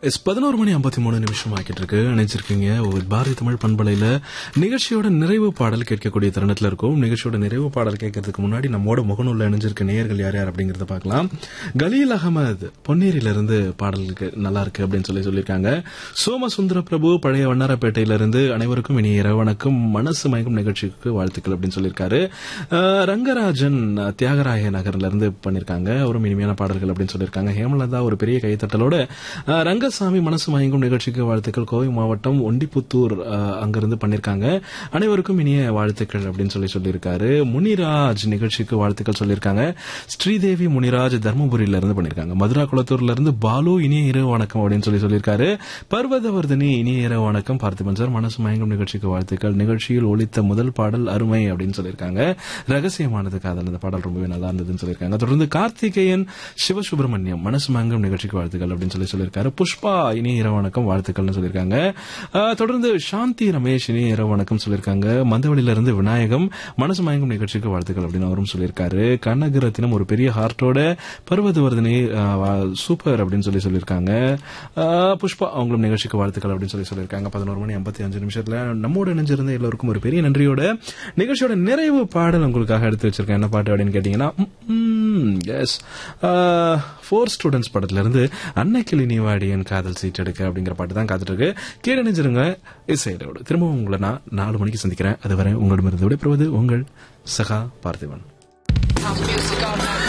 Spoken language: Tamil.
எஸ் பதினோரு மணி ஐம்பத்தி மூணு நிமிஷம் ஆக்கிட்டு இருக்கு நினைச்சிருக்கீங்க ஒரு பாரதி தமிழ் பண்பலையில நிகழ்ச்சியோட நிறைவு பாடல் கேட்கக்கூடிய தருணத்துல இருக்கும் நிகழ்ச்சியோட நிறைவு பாடல் கேட்கறதுக்கு முன்னாடி நம்மோட முகநூல்ல இணைஞ்சிருக்க நேயர்கள் யார் யார் அப்படிங்கறத பார்க்கலாம் கலீல் அகமது பொன்னேரியில இருந்து பாடலுக்கு நல்லா இருக்கு அப்படின்னு சொல்லி சொல்லியிருக்காங்க சோமசுந்தர பிரபு பழைய வண்ணாரப்பேட்டையில இருந்து அனைவருக்கும் இனி இரவு வணக்கம் மனசு மயக்கும் நிகழ்ச்சிக்கு வாழ்த்துக்கள் அப்படின்னு சொல்லியிருக்காரு அஹ், ரங்கராஜன் அஹ், தியாகராய நகர்ல இருந்து பண்ணிருக்காங்க அவரும் இனிமையான பாடல்கள் அப்படின்னு சொல்லியிருக்காங்க ஹேமலதா ஒரு பெரிய கைத்தட்டலோட அஹ், ரங்கசாமி மனசு மயங்கும் நிகழ்ச்சிக்கு வாழ்த்துக்கள் கோவை மாவட்டம் ஒண்டிப்புத்தூர் அஹ், அங்கிருந்து பண்ணிருக்காங்க அனைவருக்கும் இனிய வாழ்த்துக்கள் அப்படின்னு சொல்லி சொல்லியிருக்காரு முனிராஜ் நிகழ்ச்சிக்கு வாழ்த்துக்கள் சொல்லியிருக்காங்க ஸ்ரீதேவி முனிராஜ் தர்மபுரியில இருந்து பண்ணிருக்காங்க மதுரா குளத்தூர்ல இருந்து பாலு இனிய இரவு வணக்கம் அப்படின்னு சொல்லி சொல்லியிருக்காரு பர்வதவர்தினி இனிய இரவு வணக்கம் பார்த்திபன் சார் மனசு மயங்கும் நிகழ்ச்சிக்கு வாழ்த்துக்கள் நிகழ்ச்சியில் ஒலித்த முதல் பாடல் அருமை அப்படின்னு சொல்லியிருக்காங்க ரகசியமானது காதல் அந்த பாடல் ரொம்பவே நல்லா இருந்ததுன்னு சொல்லியிருக்காங்க தொடர்ந்து கார்த்திகேயன் சிவசுப்பிரமணியம் மனசு மயங்கும் நிகழ்ச்சிக்கு வாழ்த்துக்கள் அப்படின்னு சொல்லி சொல்லியிருக்காரு புஷ்பா இனிய இரவு வணக்கம் வாழ்த்துக்கள்னு சொல்லியிருக்காங்க ஆஹ், தொடர்ந்து சாந்தி ரமேஷ் இனிய இரவு வணக்கம் சொல்லியிருக்காங்க மந்தவெளியில இருந்து விநாயகம் மனசு மயங்கும் நிகழ்ச்சிக்கு வாழ்த்துக்கள் அப்படின்னு அவரும் சொல்லியிருக்காரு கனகரத்தினம் ஒரு பெரிய ஹார்ட்டோட பர்வதவர்தினி ஆஹ், வா- சூப்பர் அப்படின்னு சொல்லி சொல்லியிருக்காங்க ஆஹ், புஷ்பா அவங்களும் நிகழ்ச்சிக்கு வாழ்த்துக்கள் அப்படின்னு சொல்லி சொல்லியிருக்காங்க பதினோரு மணி ஐம்பத்தி அஞ்சு நிமிஷத்துல நம்மோட இணைஞ்சிருந்த எல்லோருக்கும் ஒரு பெரிய நன்றியோட நிகழ்ச்சியோட நிறைவு பாடல் உங்களுக்காக எடுத்து வச்சிருக்கேன் என்ன பாட்டு அப்படின்னு கேட்டீங்கன்னா எஸ் ஃபோர் ஸ்டூடெண்ட்ஸ் படத்துல இருந்து அன்னைக்கிளி நீவாடியன் காதல் சீட் எடுக்க அப்படிங்கிற பாட்டு தான் காத்துட்டு இருக்கு கேட்டு நினைச்சிருங்க இசையோட திரும்பவும் உங்களை நான் நாலு மணிக்கு சந்திக்கிறேன் அதுவரை உங்களிடமிருந்து விடைபெறுவது உங்கள் சகா Parthiban House music all night